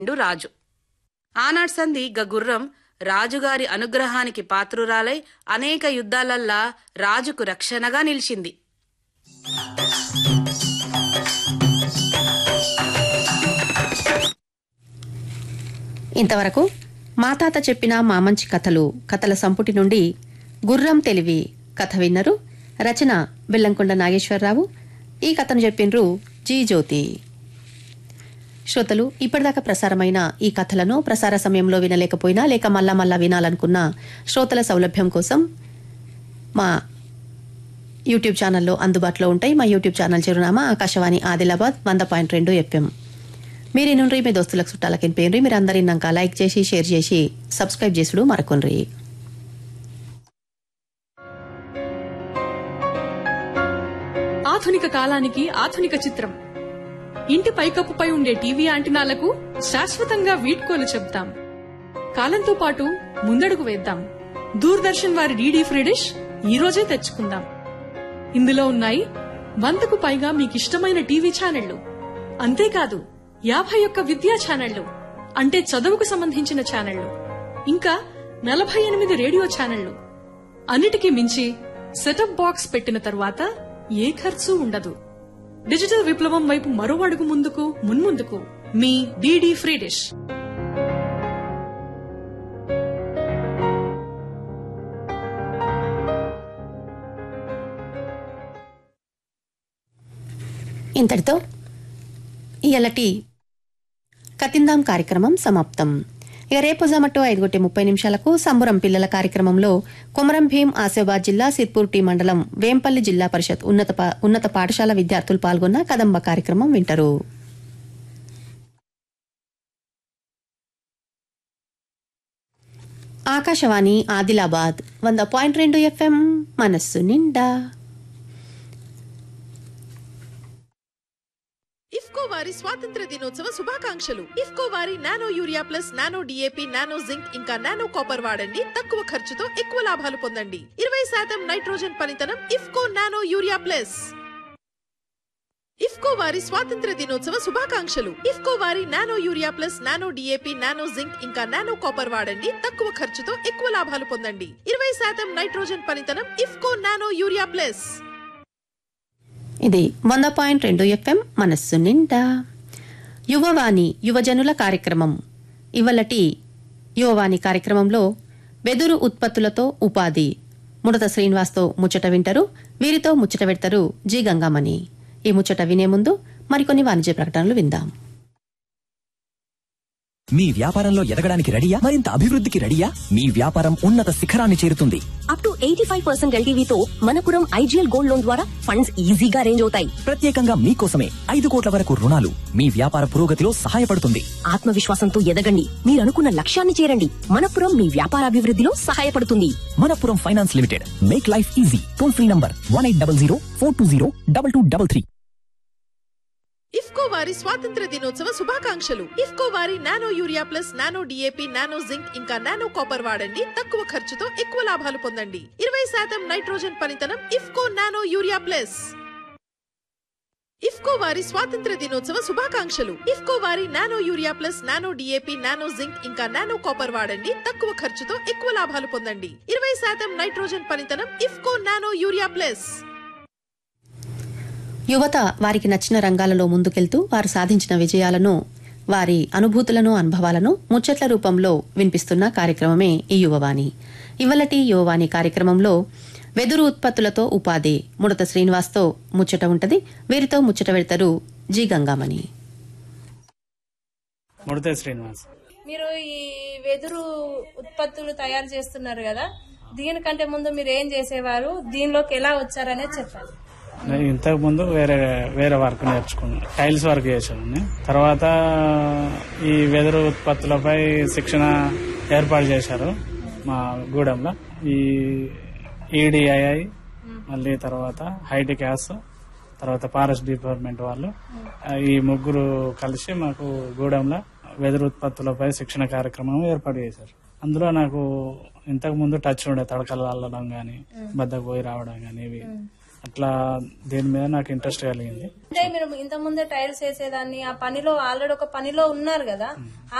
ఉండు రాజు ఆనాటి సంధి గ గుర్రం రాజుగారి అనుగ్రహానికి పాత్రురాలై అనేక యుద్ధాలల్లా రాజుకు రక్షణగా నిలిచింది ఇంతవరకు మా తాత చెప్పిన మా మంచి కథలు కథల సంపుటి నుండి గుర్రం తెలివి కథ విన్నరు రచన బెల్లంకొండ నాగేశ్వరరావు ఈ కథను చెప్పిండ్రు జీ జ్యోతి శ్రోతలు ఇప్పటిదాకా ప్రసారమైన ఈ కథలను ప్రసార సమయంలో వినలేకపోయినా లేక మళ్ళా మళ్ళా వినాలనుకున్న శ్రోతల సౌలభ్యం కోసం మా యూట్యూబ్ ఛానల్లో అందుబాటులో ఉంటాయి మా యూట్యూబ్ ఛానల్ చిరునామా ఆకాశవాణి ఆదిలాబాద్ వంద పాయింట్ రెండు ఎఫ్ఎం మీరు నుండి మీ దోస్తులకు చుట్టాలకి పోయినరి మీరు అందరు ఇన్నాక లైక్ చేసి షేర్ చేసి సబ్స్క్రైబ్ చేసుడు మరకొనరి ఆధునిక కాలానికి ఆధునిక చిత్రం ఇంటి పైకప్పుపై ఉండే టీవీ యాంటినాలకు శాశ్వతంగా వీడ్కోలు చెప్తాం కాలంతో పాటు ముందడుగు వేద్దాం దూరదర్శన్ వారి డీడీ ఫ్రీ డిష్ ఈ రోజే తెచ్చుకుందాం ఇందులో ఉన్నాయి వందకు పైగా మీకిష్టమైన టీవీ ఛానళ్లు అంతేకాదు యాభై ఒక్క విద్యా ఛానళ్లు అంటే చదువుకు సంబంధించిన ఛానళ్లు ఇంకా నలభై ఎనిమిది రేడియో ఛానళ్లు అన్నిటికీ మించి సెటప్ బాక్స్ పెట్టిన తరువాత ఏ ఖర్చు ఉండదు డిజిటల్ విప్లవం వైపు మరో అడుగు ముందుకు మున్ముందుకు మీ డీడీ ఫ్రీ డిష్ ఇంతటితో ఇయలటి కతిందాం కార్యక్రమం సమాప్తం ఇక రేపు జమట్టు ఐదు గొట్టి ముప్పై నిమిషాలకు సంబురం పిల్లల కార్యక్రమంలో కొమరం భీం ఆసిఫాబాద్ జిల్లా సిర్పూర్ టీ మండలం వేంపల్లి జిల్లా పరిషత్ ఉన్నత పా- ఉన్నత పాఠశాల విద్యార్థులు పాల్గొన్న కదంబ కార్యక్రమం వింటారు ఆకాశవాణి ఆదిలాబాద్ వంద పాయింట్ రెండు ఎఫ్ఎం మనస్సు నిండా ఇఫ్కో వారి స్వాతంత్ర దినోత్సవ శుభాకాంక్షలు ఇఫ్కో వారి nano urea plus nano DAP nano zinc ఇంకా నానో కాపర్ వాడండి తక్కువ ఖర్చుతో ఎక్కువ లాభాలు పొందండి ఇరవై శాతం నైట్రోజన్ పనితనం IFFCO nano urea plus IFFCO వారి స్వాతంత్ర దినోత్సవ శుభాకాంక్షలు ఇఫ్కో వారి nano urea plus nano DAP nano zinc ఇంకా నానో కాపర్ వాడండి తక్కువ ఖర్చుతో ఎక్కువ లాభాలు పొందండి ఇరవై శాతం నైట్రోజన్ పనితనం ఇఫ్కో నానో యూరియా ప్లస్ ఇది వంద పాయింట్ రెండు ఎఫ్ఎం మనస్సు నిండా యువవాణి యువజనుల కార్యక్రమం ఇవలటి యువవాణి కార్యక్రమంలో వెదురు ఉత్పత్తులతో ఉపాధి ముడత శ్రీనివాస్తో ముచ్చట వింటారు వీరితో ముచ్చట పెడతారు జి గంగామణి ఈ ముచ్చట వినే ముందు మరికొన్ని వాణిజ్య ప్రకటనలు విందాం మీ వ్యాపారంలో ఎదగడానికి రెడీయా మరింత అభివృద్ధికి రెడీయా మీ వ్యాపారం ఉన్నత శిఖరాన్ని చేరుతుంది up to eighty five percent ఎల్టీవీతో మనపురం ఐజీఎల్ గోల్డ్ లోన్ ద్వారా ఫండ్స్ ఈజీగా అరేంజ్ అవుతాయి ప్రత్యేకంగా మీకోసమే ఐదు కోట్ల వరకు రుణాలు మీ వ్యాపార పురోగతిలో సహాయపడుతుంది ఆత్మవిశ్వాసంతో ఎదగండి మీరు అనుకున్న లక్ష్యాన్ని చేరండి మనపురం మీ వ్యాపారాభివృద్ధిలో సహాయపడుతుంది Manappuram finance limited make life easy toll free number one eight double zero four two zero double two double three IFFCO వారి స్వాతంత్ర దినోత్సవ శుభాకాంక్షలు ఇఫ్కో వారి nano urea plus nano DAP nano zinc ఇంకా నానో కాపర్ వాడండి తక్కువ ఖర్చుతో ఎక్కువ లాభాలు పొందండి ఇరవై శాతం నైట్రోజన్ పనితనం IFFCO nano urea plus IFFCO వారి స్వాతంత్ర దినోత్సవ శుభాకాంక్షలు ఇఫ్కో వారి nano urea plus nano DAP nano zinc ఇంకా నానో కాపర్ వాడండి తక్కువ ఖర్చుతో ఎక్కువ లాభాలు పొందండి ఇరవై శాతం నైట్రోజన్ పనితనం ఇఫ్కో నానో యూరియా ప్లస్ యువత వారికి నచ్చిన రంగాలలో ముందుకెళ్తూ వారు సాధించిన విజయాలను వారి అనుభూతులను అనుభవాలను ముచ్చట్ల రూపంలో వినిపిస్తున్న కార్యక్రమమే ఈ యువవాణి ఇవలటి యువవాణి కార్యక్రమంలో వెదురు ఉత్పత్తులతో ఉపాధి ముడత శ్రీనివాస్తో ముచ్చట ఉంటది వీరితో ముచ్చట పెడతారు జి గంగామణి ముడితే శ్రీనివాస్ మీరు ఈ వెదురు ఉత్పత్తులు తయారు చేస్తున్నారు కదా దీనికంటే ముందు మీరు ఏం చేసేవారు దీనిలోకి ఎలా వచ్చారనేది చెప్పాలి నేను ఇంతకు ముందు వేరే వేరే వర్క్ నేర్చుకున్నాను టైల్స్ వర్క్ చేశాను తర్వాత ఈ వెదురు ఉత్పత్తులపై శిక్షణ ఏర్పాటు చేశారు మా గూడెంలో ఈ ఈడిఐఐ మళ్ళీ తర్వాత హైటి క్యాస్ తర్వాత ఫారెస్ట్ డిపార్ట్మెంట్ వాళ్ళు ఆ, ఈ ముగ్గురు కలిసి మాకు గూడెంలో వెదురు ఉత్పత్తులపై శిక్షణ కార్యక్రమం ఏర్పాటు చేశారు అందులో నాకు ఇంతకు ముందు టచ్ ఉండే తడకలు అల్లడం గాని బద్దకు పోయి రావడం గాని ఇవి అట్లా దీని మీద నాకు ఇంట్రెస్ట్ కలిగింది అంటే మీరు ఇంత ముందే టైల్స్ వేసేదాన్ని ఆ పనిలో ఆల్రెడీ ఒక పనిలో ఉన్నారు కదా